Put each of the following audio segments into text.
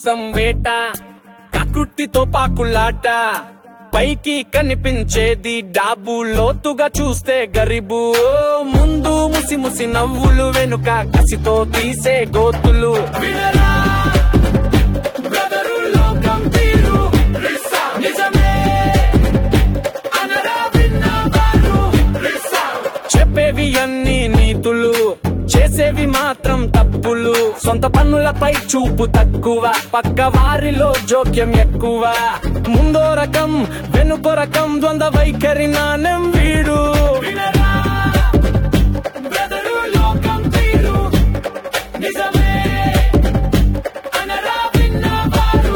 కోసం వేట కకుర్తితో పాకులాట పైకి కనిపించేది డాబు లోతుగా చూస్తే గరిబు ముందు ముసి ముసి నవ్వులు వెనుక కసితో తీసే గోతులు వినరా బ్రదరు లోకం తీరు రిస్సా నిజమే అనరా విన్నవారు రిస్సా చెప్పేవి అన్ని నీతులు చేసేవి మాత్రం తప్పులు సొంత పన్నులపై చూపు తక్కువ పక్క వారిలో జోక్యం ఎక్కువ ముందో రకం వెనుకో రకం ద్వంద్వ వైఖరి నాణం వీడు వినరా? బ్రదరు లోకం తీరు నిజమే అనరా విన్నవారు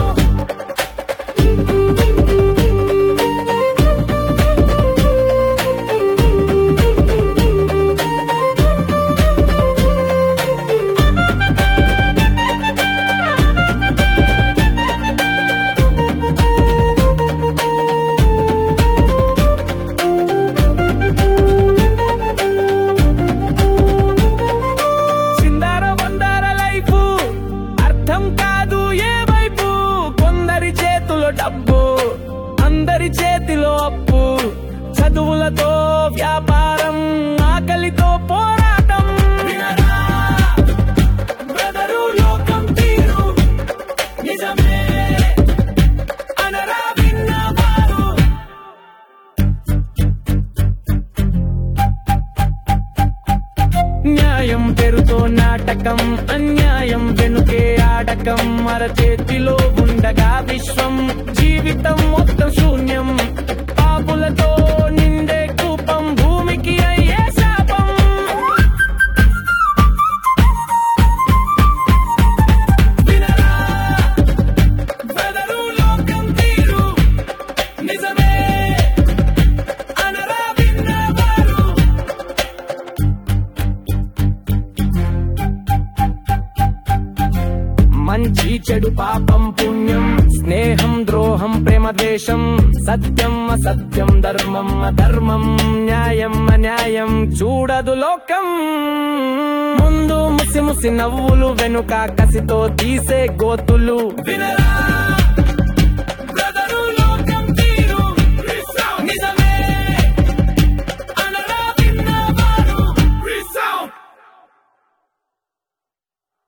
చిందర వందర లైఫ్ అర్థం కాదు ఏ వైపు కొందరి చేతిలో డబ్బు అందరి చేతిలో అప్పు చదువులతో వ్యాపారం ఆకలితో పోరాటం వినరా? బ్రదరు లోకం తీరు నిజమే అనరా విన్నవారు న్యాయం పేరుతో నాటకం అన్యాయం వెనుకే ఆడకం మర చేతిలో ఉండగా విశ్వం జీవితం మొత్తం శూన్యం పాపులతో నిండే కూపం భూమికి అయ్యే శాపం వినరా? బెదరు లోకం తీరు నిజమే అనరా విన్నవారు మంచి చెడు పాపం పుణ్యం స్నేహం ద్రోహం ప్రేమ ద్వేషం సత్యం అసత్యం ధర్మం అధర్మం న్యాయం అన్యాయం చూడదు లోకం ముందు ముసి ముసి నవ్వులు వెనుక కసితో తీసే గోతులు వినరా